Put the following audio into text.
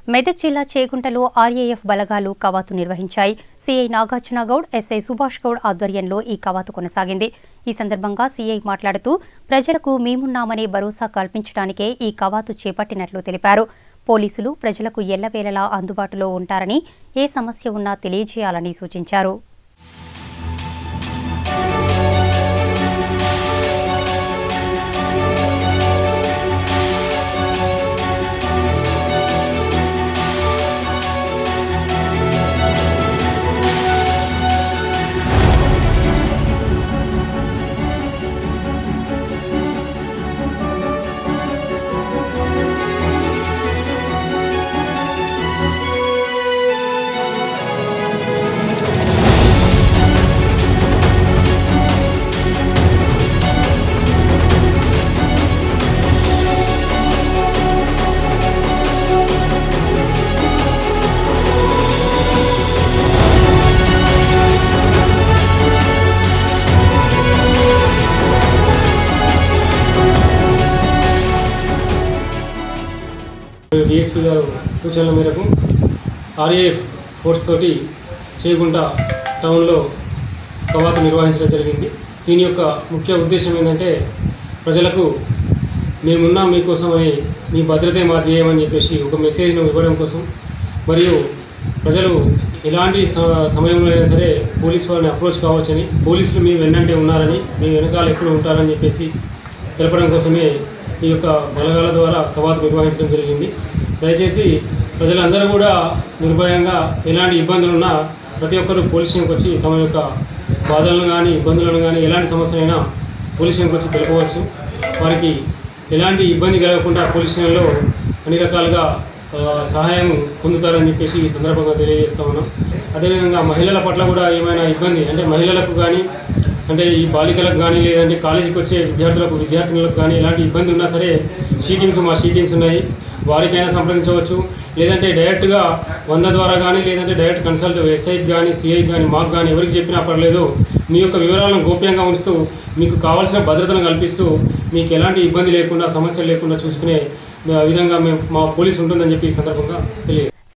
మెదక్ జిల్లా చేగుంటలో ఆర్ఏఎఫ్ బలగాలు కవాతు నిర్వహించాయి సీఐ నాగార్జున గౌడ్ ఎస్ఐ సుభాష్ గౌడ్ ఆధ్వర్యంలో ఈ కవాతు కొనసాగింది ఈ సందర్భంగా సీఐ మాట్లాడుతూ ప్రజలకు మేమున్నామనే భరోసా కల్పించడానికే ఈ కవాతు చేపట్టినట్లు తెలిపారు పోలీసులు ప్రజలకు ఎల్లవేళలా అందుబాటులో ఉంటారని ఏ సమస్య ఉన్నా తెలియజేయాలని సూచించారు డిఎస్పీ గారు సూచనల మేరకు ఆర్ఏఎఫ్ ఫోర్స్ తోటి చేయకుండా టౌన్లో కవాతు నిర్వహించడం జరిగింది దీని యొక్క ముఖ్య ఉద్దేశం ఏంటంటే ప్రజలకు మేమున్నాం మీకోసం అని మీ భద్రతే మా ధ్యేయం అని చెప్పేసి ఒక మెసేజ్ను ఇవ్వడం కోసం మరియు ప్రజలు ఎలాంటి స- సమయంలో అయినా సరే పోలీస్ వారిని అప్రోచ్ కావచ్చని పోలీసులు మీ వెన్నంటే ఉన్నారని మీ వెనకాల ఎప్పుడు ఉంటారని చెప్పేసి తెలపడం కోసమే ఈ యొక్క బలగాల ద్వారా కవాతు నిర్వహించడం జరిగింది దయచేసి ప్రజలందరూ కూడా నిర్భయంగా ఎలాంటి ఇబ్బందులు ఉన్నా ప్రతి ఒక్కరూ పోలీస్ స్టేషన్కి వచ్చి తమ యొక్క బాధలను కానీ ఇబ్బందులను కానీ ఎలాంటి సమస్యలైనా పోలీస్ స్టేషన్కి వచ్చి తెలుపవచ్చు వారికి ఎలాంటి ఇబ్బంది కలగకుండా పోలీస్ స్టేషన్లో అన్ని రకాలుగా ఆ, సహాయం పొందుతారని చెప్పేసి ఈ సందర్భంగా తెలియజేస్తా ఉన్నాం అదేవిధంగా మహిళల పట్ల కూడా ఏమైనా ఇబ్బంది అంటే మహిళలకు కానీ అంటే ఈ బాలికలకు కానీ లేదంటే కాలేజీకి వచ్చే విద్యార్థులకు విద్యార్థినులకు కానీ ఎలాంటి ఇబ్బంది ఉన్నా సరే షీ టీమ్స్ మా షీ టీమ్స్ ఉన్నాయి వారికైనా సంప్రదించవచ్చు లేదంటే డైరెక్ట్గా వంద ద్వారా కానీ లేదంటే డైరెక్ట్ కన్సల్ట్ ఎస్ఐకి కానీ సిఐకి కానీ మాకు కానీ ఎవరికి చెప్పినా పర్లేదు మీ యొక్క వివరాలను గోప్యంగా ఉంచుతూ మీకు కావాల్సిన భద్రతను కల్పిస్తూ మీకు ఎలాంటి ఇబ్బంది లేకుండా సమస్య లేకుండా చూసుకునే ఆ, విధంగా మేము మా పోలీసు ఉంటుందని చెప్పి ఈ సందర్భంగా తెలియదు